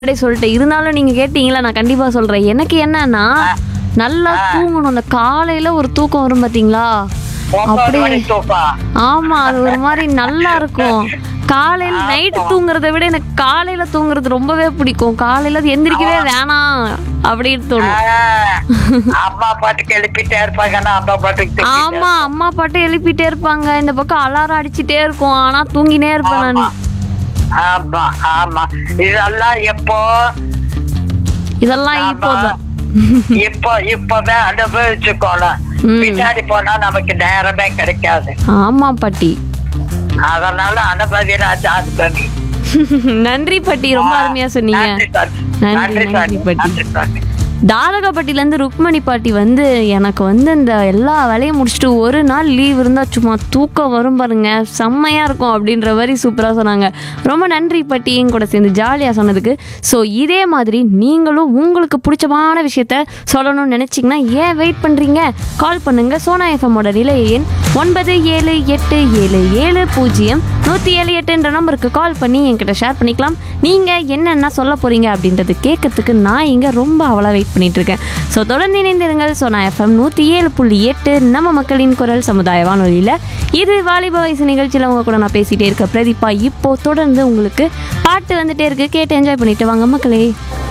முன்னாடியே சொல்லிட்டேன் இருந்தாலும் நீங்க கேட்டீங்களா நான் கண்டிப்பா சொல்றேன் எனக்கு என்னன்னா நல்லா தூங்கணும் அந்த காலையில ஒரு தூக்கம் வரும் பாத்தீங்களா ஒன்பது அப்படியே மணி தூக்கம் ஆமா அது ஒரு மாதிரி நல்லா இருக்கும் காலையில நைட்டு தூங்குறதை விட எனக்கு காலையில தூங்குறது ரொம்பவே பிடிக்கும் காலையில அது எந்திரிக்கவே வேணாம் அப்படின்னு தோணும் ஆஹ், அம்மா பாட்டுக்கு எழுப்பிட்டே இருப்பாங்கன்னா அம்மா பாட்டுக்கு தூங்கிட்டே ஆமா அம்மா பாட்டு எழுப்பிட்டே இருப்பாங்க இந்த பக்கம் அலாரம் அடிச்சிட்டே இருக்கும் ஆனா தூங்கினே இருப்பேன் நான் ஆமா ஆமா இதெல்லாம் எப்போ இதெல்லாம் இப்போதான் இப்போ இப்பதான் அனுபவிச்சுக்கோணும் ம். பின்னாடி போனா நமக்கு நேரமே கிடைக்காது ஆமா பாட்டி அதனால அனுபவிராஜ அனுபவி நன்றி பாட்டி ரொம்ப அருமையா சொன்னீங்க நன்றி சாமி. நன்றி, நன்றி நன்றி சாமி. பாட்டி. நன்றி சாமி. தாரகப்பட்டிலேருந்து ருக்மணி பாட்டி வந்து எனக்கு வந்து இந்த எல்லா வேலையும் முடிச்சுட்டு ஒரு நாள் லீவ் இருந்தால் சும்மா தூக்கம் வரும் பாருங்க செம்மையாக இருக்கும் அப்படின்ற மாதிரி சூப்பராக சொன்னாங்க ரொம்ப நன்றி பாட்டி என் கூட சேர்ந்து ஜாலியாக சொன்னதுக்கு ஸோ இதே மாதிரி நீங்களும் உங்களுக்கு பிடிச்சமான விஷயத்த சொல்லணும்னு நினச்சிங்கன்னா ஏன் வெயிட் பண்ணுறீங்க கால் பண்ணுங்க சோனா எஃப்எம்மோட நிலைய எண் ஒன்பது ஏழு எட்டு ஏழு ஏழு பூஜ்ஜியம் நூற்றி ஏழு எட்டுன்ற நம்பருக்கு கால் பண்ணி என்கிட்ட ஷேர் பண்ணிக்கலாம் நீங்கள் என்னென்ன சொல்ல போகிறீங்க அப்படின்றது கேட்கறதுக்கு நான் இங்கே ரொம்ப அவளாக வெயிட் பண்ணிட்டு இருக்கேன் ஸோ தொடர்ந்து இணைந்திருங்கள் ஸோ நான் எஃப்எம் நூற்றி ஏழு புள்ளி எட்டு நம்ம மக்களின் குரல் சமுதாய வானொலியில் இது வாலிப வயசு நிகழ்ச்சியில் உங்க கூட நான் பேசிகிட்டே இருக்க பிரதீபா இப்போ தொடர்ந்து உங்களுக்கு பாட்டு வந்துட்டே இருக்கு கேட்டு என்ஜாய் பண்ணிட்டு வாங்க மக்களே